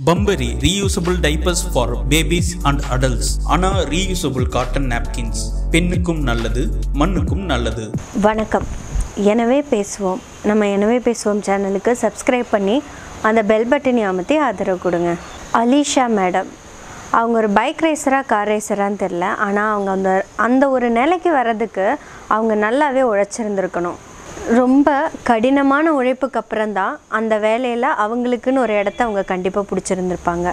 பம்பரி reusable diapers for babies and adults அனா reusable cotton napkins பெண்ணுக்கும் நல்லது மண்ணுக்கும் நல்லது வணக்கம் எனவே பேசுவோம் நம்ம எனவே பேசுவோம் சேனலுக்கு சப்ஸ்கிரைப் பண்ணி அந்த பெல் பட்டனை அமர்த்தி ஆதரவு கொடுங்க அலிஷா மேடம் அவங்க ஒரு பைக் ரேசராக கார் ரேசரான்னு தெரில ஆனால் அவங்க அந்த அந்த ஒரு நிலைக்கு வர்றதுக்கு அவங்க நல்லாவே உழைச்சிருந்துருக்கணும் ரொம்ப கடினமான உழைப்புக்கு அப்புறம் தான் அந்த வேலையில் அவங்களுக்குன்னு ஒரு இடத்த அவங்க கண்டிப்பாக பிடிச்சிருந்துருப்பாங்க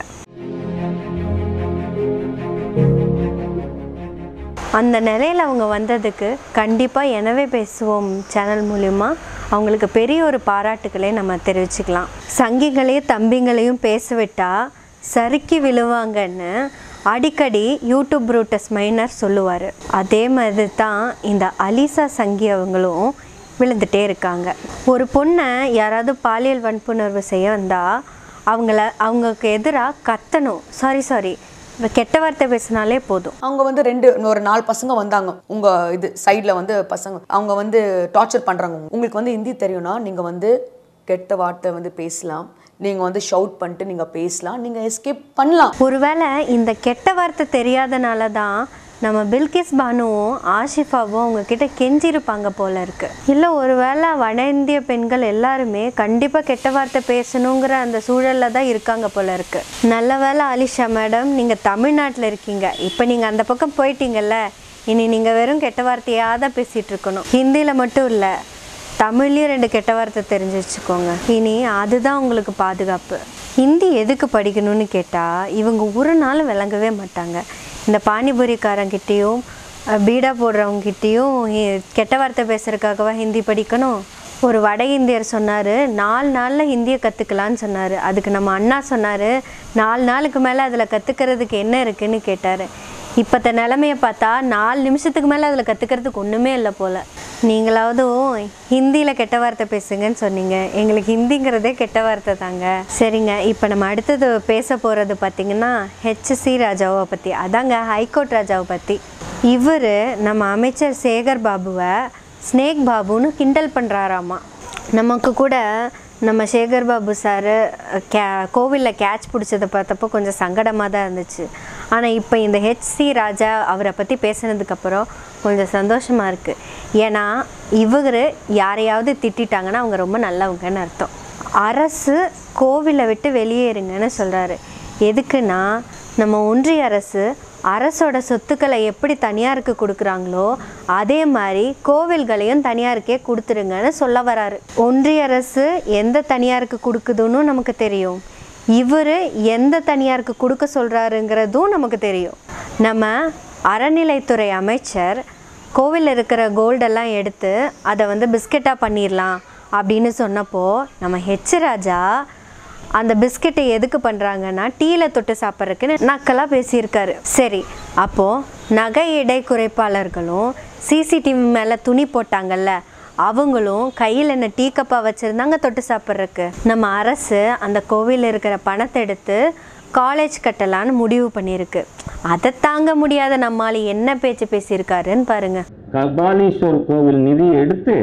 அந்த நிலையில் அவங்க வந்ததுக்கு கண்டிப்பாக எனவே பேசுவோம் சேனல் மூலிமா அவங்களுக்கு பெரிய ஒரு பாராட்டுக்களை நம்ம தெரிவிச்சுக்கலாம் சங்கிகளையும் தம்பிங்களையும் பேச விட்டா சறுக்கி விழுவாங்கன்னு அடிக்கடி யூடியூப் ரூட்டஸ் மைனர் சொல்லுவார் அதே மாதிரி தான் இந்த அலிசா சங்கி அவங்களும் விழுந்துட்டே இருக்காங்க ஒரு பொண்ணை யாராவது பாலியல் வன்புணர்வு செய்ய வந்தால் அவங்கள அவங்களுக்கு எதிராக கத்தணும் சாரி சாரி கெட்ட வார்த்தை பேசினாலே போதும் அவங்க வந்து ரெண்டு ஒரு நாலு பசங்க வந்தாங்க உங்க இது சைடில் வந்து பசங்க அவங்க வந்து டார்ச்சர் பண்றாங்க உங்களுக்கு வந்து ஹிந்தி தெரியும்னா நீங்க வந்து கெட்ட வார்த்தை வந்து பேசலாம் நீங்க வந்து ஷவுட் பண்ணிட்டு நீங்க பேசலாம் நீங்க எஸ்கேப் பண்ணலாம் ஒருவேளை இந்த கெட்ட வார்த்தை தெரியாதனால தான் நம்ம பில்கிஸ் பானுவும் ஆஷிஃபாவும் அவங்க கிட்ட கெஞ்சிருப்பாங்க போல இருக்கு இல்லை ஒருவேளை வட இந்திய பெண்கள் எல்லாருமே கண்டிப்பாக கெட்ட வார்த்தை பேசணுங்கிற அந்த சூழல்ல தான் இருக்காங்க போல இருக்கு நல்ல வேளை அலிஷா மேடம் நீங்கள் தமிழ்நாட்டில் இருக்கீங்க இப்போ நீங்கள் அந்த பக்கம் போயிட்டீங்கல்ல இனி நீங்கள் வெறும் கெட்ட வார்த்தையாக தான் பேசிகிட்டு இருக்கணும் ஹிந்தியில் மட்டும் இல்லை தமிழ்லேயும் ரெண்டு கெட்ட வார்த்தை தெரிஞ்சு வச்சுக்கோங்க இனி அதுதான் உங்களுக்கு பாதுகாப்பு ஹிந்தி எதுக்கு படிக்கணும்னு கேட்டால் இவங்க ஒரு நாள் விளங்கவே மாட்டாங்க இந்த பானிபூரிக்காரங்கிட்டேயும் அஹ், பீடா போடுறவங்ககிட்டேயும் ஹி- கெட்ட வார்த்தை பேசுகிறதுக்காகவா ஹிந்தி படிக்கணும் ஒரு வட இந்தியர் சொன்னார் நாலு நாளில் ஹிந்தியை கற்றுக்கலான்னு சொன்னார் அதுக்கு நம்ம அண்ணா சொன்னார் நாலு நாளுக்கு மேலே அதில் கற்றுக்கிறதுக்கு என்ன இருக்குன்னு கேட்டார் இப்போத்த நிலமையை பார்த்தா நாலு நிமிஷத்துக்கு மேலே அதில் கற்றுக்கிறதுக்கு ஒன்றுமே இல்லை போல் நீங்களாவது ஹிந்தியில் கெட்ட வார்த்தை பேசுங்கன்னு சொன்னீங்க எங்களுக்கு ஹிந்திங்கிறதே கெட்ட வார்த்தை தாங்க சரிங்க இப்போ நம்ம அடுத்தது பேச போகிறது பார்த்திங்கன்னா ஹெச்சி ராஜாவை பற்றி அதாங்க ஹைகோர்ட் ராஜாவை பற்றி இவர் நம்ம அமைச்சர் சேகர் பாபுவை ஸ்னேக் பாபுன்னு கிண்டல் பண்ணுறாராமா நமக்கு கூட நம்ம சேகர் பாபு சார் கே கோவிலில் கேட்ச் பிடிச்சதை பார்த்தப்போ கொஞ்சம் சங்கடமாக தான் இருந்துச்சு ஆனால் இப்போ இந்த ஹெச்சி ராஜா அவரை பற்றி பேசுனதுக்கப்புறம் கொஞ்சம் சந்தோஷமாக இருக்குது ஏன்னா இவர் யாரையாவது திட்டிட்டாங்கன்னா அவங்க ரொம்ப நல்லவங்கன்னு அர்த்தம் அரசு கோவிலை விட்டு வெளியேறுங்கன்னு சொல்கிறாரு எதுக்குன்னா நம்ம ஒன்றிய அரசு அரசோட சொத்துக்களை எப்படி தனியாருக்கு கொடுக்குறாங்களோ அதே மாதிரி கோவில்களையும் தனியாருக்கே கொடுத்துருங்கன்னு சொல்ல வராரு ஒன்றிய அரசு எந்த தனியாருக்கு கொடுக்குதுன்னு நமக்கு தெரியும் இவர் எந்த தனியாருக்கு கொடுக்க சொல்கிறாருங்கிறதும் நமக்கு தெரியும் நம்ம அறநிலைத்துறை அமைச்சர் கோவிலில் இருக்கிற கோல்டெல்லாம் எடுத்து அதை வந்து பிஸ்கெட்டாக பண்ணிடலாம் அப்படின்னு சொன்னப்போ நம்ம ஹெச் ராஜா அந்த பிஸ்கெட்டை எதுக்கு பண்ணுறாங்கன்னா டீயில் தொட்டு சாப்பிட்றதுக்குன்னு நக்கலாக பேசியிருக்காரு சரி அப்போது நகை எடை குறைப்பாளர்களும் சிசிடிவி மேலே துணி போட்டாங்கல்ல அவங்களும் கையில் என்ன டீ கப்பாக வச்சுருந்தாங்க தொட்டு சாப்பிட்றதுக்கு நம்ம அரசு அந்த கோவிலில் இருக்கிற பணத்தை எடுத்து காலேஜ் கட்டலான்னு முடிவு பண்ணியிருக்கு அதை தாங்க முடியாத நம்மால் என்ன பேச்சு பேசியிருக்காருன்னு பாருங்க கபாலீஸ்வர் கோவில் நிதி எடுத்து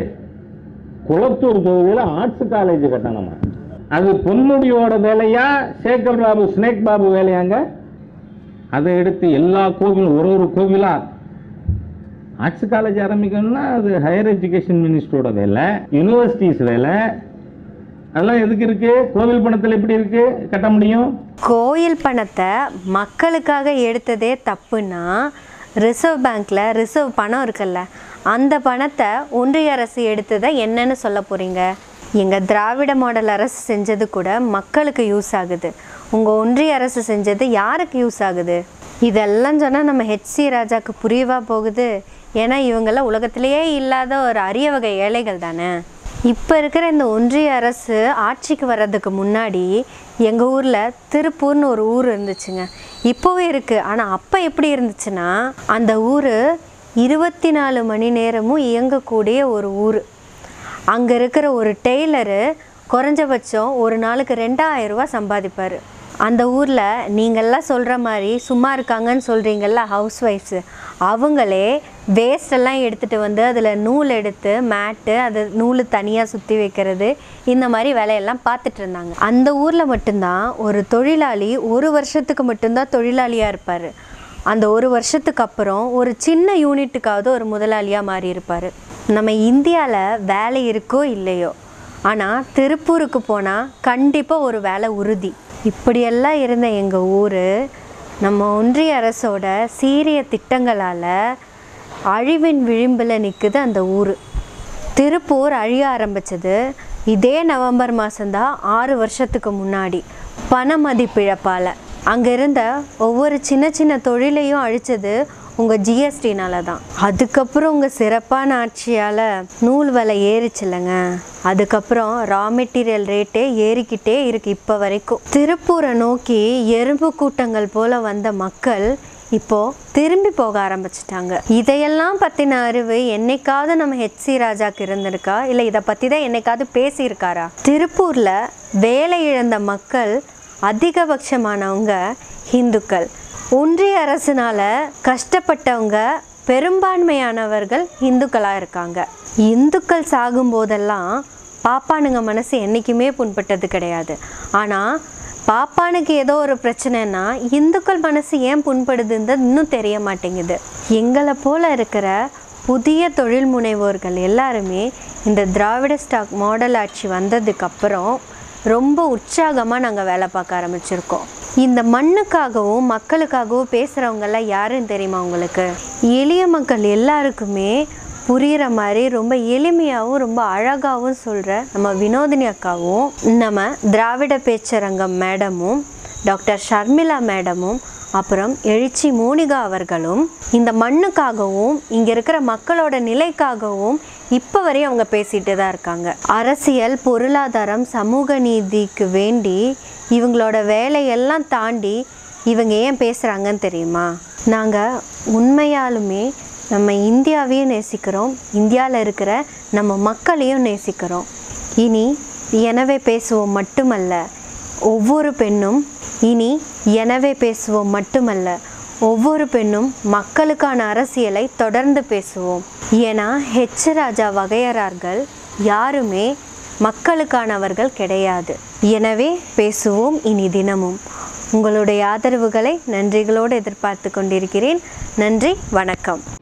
குளத்தூர் கோவிலில் ஆர்ட்ஸ் காலேஜ் கட்டணுமா அது பொன்முடியோட வேலையா சேகர் பாபு ஸ்னேக் பாபு வேலையாங்க அதை எடுத்து எல்லா கோவிலும் ஒரு ஒரு கோவிலா ஆர்ட்ஸ் காலேஜ் ஆரம்பிக்கணும்னா அது ஹையர் எஜுகேஷன் மினிஸ்டரோட வேலை யூனிவர்சிட்டிஸ் வேலை அதெல்லாம் எதுக்கு இருக்கு கோவில் பணத்தில் எப்படி இருக்கு கட்ட முடியும் கோயில் பணத்தை மக்களுக்காக எடுத்ததே தப்புன்னா ரிசர்வ் பேங்க்கில் ரிசர்வ் பணம் இருக்குல்ல அந்த பணத்தை ஒன்றிய அரசு எடுத்ததை என்னன்னு சொல்ல போகிறீங்க எங்கள் திராவிட மாடல் அரசு செஞ்சது கூட மக்களுக்கு யூஸ் ஆகுது உங்கள் ஒன்றிய அரசு செஞ்சது யாருக்கு யூஸ் ஆகுது இதெல்லாம் சொன்னால் நம்ம ஹெச்சி ராஜாக்கு புரியவா போகுது ஏன்னா இவங்கெல்லாம் உலகத்திலேயே இல்லாத ஒரு அரிய வகை ஏழைகள் தானே இப்போ இருக்கிற இந்த ஒன்றிய அரசு ஆட்சிக்கு வர்றதுக்கு முன்னாடி எங்கள் ஊரில் திருப்பூர்னு ஒரு ஊர் இருந்துச்சுங்க இப்போவே இருக்குது ஆனால் அப்போ எப்படி இருந்துச்சுன்னா அந்த ஊர் இருபத்தி நாலு மணி நேரமும் இயங்கக்கூடிய ஒரு ஊர் அங்கே இருக்கிற ஒரு டெய்லரு குறைஞ்சபட்சம் ஒரு நாளுக்கு ரெண்டாயிரம் ரூபாய் சம்பாதிப்பார் அந்த ஊரில் நீங்கள்லாம் சொல்கிற மாதிரி சும்மா இருக்காங்கன்னு சொல்கிறீங்கல்ல ஹவுஸ் ஒய்ஃப்ஸு அவங்களே வேஸ்டெல்லாம் எடுத்துகிட்டு வந்து அதில் நூல் எடுத்து மேட்டு அது நூல் தனியாக சுற்றி வைக்கிறது இந்த மாதிரி வேலையெல்லாம் பார்த்துட்டு இருந்தாங்க அந்த ஊரில் மட்டும்தான் ஒரு தொழிலாளி ஒரு வருஷத்துக்கு மட்டும்தான் தொழிலாளியாக இருப்பார் அந்த ஒரு வருஷத்துக்கு அப்புறம் ஒரு சின்ன யூனிட்டுக்காவது ஒரு முதலாளியாக மாறி இருப்பார் நம்ம இந்தியாவில் வேலை இருக்கோ இல்லையோ ஆனால் திருப்பூருக்கு போனால் கண்டிப்பாக ஒரு வேலை உறுதி இப்படியெல்லாம் இருந்த எங்கள் ஊர் நம்ம ஒன்றிய அரசோட சீரிய திட்டங்களால் அழிவின் விளிம்பில் நிற்குது அந்த ஊர் திருப்பூர் அழிய ஆரம்பிச்சது இதே நவம்பர் மாதம்தான் ஆறு வருஷத்துக்கு முன்னாடி பண மதிப்பிழப்பால் அங்கே இருந்த ஒவ்வொரு சின்ன சின்ன தொழிலையும் அழிச்சது உங்கள் ஜிஎஸ்டினால தான் அதுக்கப்புறம் உங்கள் சிறப்பான ஆட்சியால் நூல் விலை ஏறிச்சுல்லங்க அதுக்கப்புறம் ரா மெட்டீரியல் ரேட்டே ஏறிக்கிட்டே இருக்கு இப்போ வரைக்கும் திருப்பூரை நோக்கி எறும்பு கூட்டங்கள் போல வந்த மக்கள் இப்போ திரும்பி போக ஆரம்பிச்சிட்டாங்க இதையெல்லாம் பற்றின அறிவு என்னைக்காவது நம்ம ஹெச்சி ராஜாக்கு இருந்திருக்கா இல்லை இதை பற்றி தான் என்னைக்காவது பேசியிருக்காரா திருப்பூரில் வேலை இழந்த மக்கள் அதிகபட்சமானவங்க இந்துக்கள் ஒன்றிய அரசுனால கஷ்டப்பட்டவங்க பெரும்பான்மையானவர்கள் இந்துக்களாக இருக்காங்க இந்துக்கள் சாகும்போதெல்லாம் பாப்பானுங்க மனசு என்றைக்குமே புண்பட்டது கிடையாது ஆனால் பாப்பானுக்கு ஏதோ ஒரு பிரச்சனைனா இந்துக்கள் மனசு ஏன் புண்படுதுன்றது இன்னும் தெரிய மாட்டேங்குது எங்களை போல இருக்கிற புதிய தொழில் முனைவோர்கள் எல்லாருமே இந்த திராவிட ஸ்டாக் மாடல் ஆட்சி வந்ததுக்கப்புறம் ரொம்ப உற்சாகமாக நாங்கள் வேலை பார்க்க ஆரம்பிச்சிருக்கோம் இந்த மண்ணுக்காகவும் மக்களுக்காகவும் பேசுகிறவங்கெல்லாம் யாருன்னு தெரியுமா உங்களுக்கு எளிய மக்கள் எல்லாருக்குமே புரிகிற மாதிரி ரொம்ப எளிமையாகவும் ரொம்ப அழகாகவும் சொல்கிற நம்ம வினோதினி அக்காவும் நம்ம திராவிட பேச்சரங்கம் மேடமும் டாக்டர் ஷர்மிளா மேடமும் அப்புறம் எழுச்சி மோனிகா அவர்களும் இந்த மண்ணுக்காகவும் இங்கே இருக்கிற மக்களோட நிலைக்காகவும் இப்போ வரையும் அவங்க பேசிட்டு தான் இருக்காங்க அரசியல் பொருளாதாரம் சமூக நீதிக்கு வேண்டி இவங்களோட வேலையெல்லாம் தாண்டி இவங்க ஏன் பேசுகிறாங்கன்னு தெரியுமா நாங்கள் உண்மையாலுமே நம்ம இந்தியாவையும் நேசிக்கிறோம் இந்தியாவில் இருக்கிற நம்ம மக்களையும் நேசிக்கிறோம் இனி எனவே பேசுவோம் மட்டுமல்ல ஒவ்வொரு பெண்ணும் இனி எனவே பேசுவோம் மட்டுமல்ல ஒவ்வொரு பெண்ணும் மக்களுக்கான அரசியலை தொடர்ந்து பேசுவோம் ஏன்னா ஹெச் ராஜா வகையறார்கள் யாருமே மக்களுக்கானவர்கள் கிடையாது எனவே பேசுவோம் இனி தினமும் உங்களுடைய ஆதரவுகளை நன்றிகளோடு எதிர்பார்த்து கொண்டிருக்கிறேன் நன்றி வணக்கம்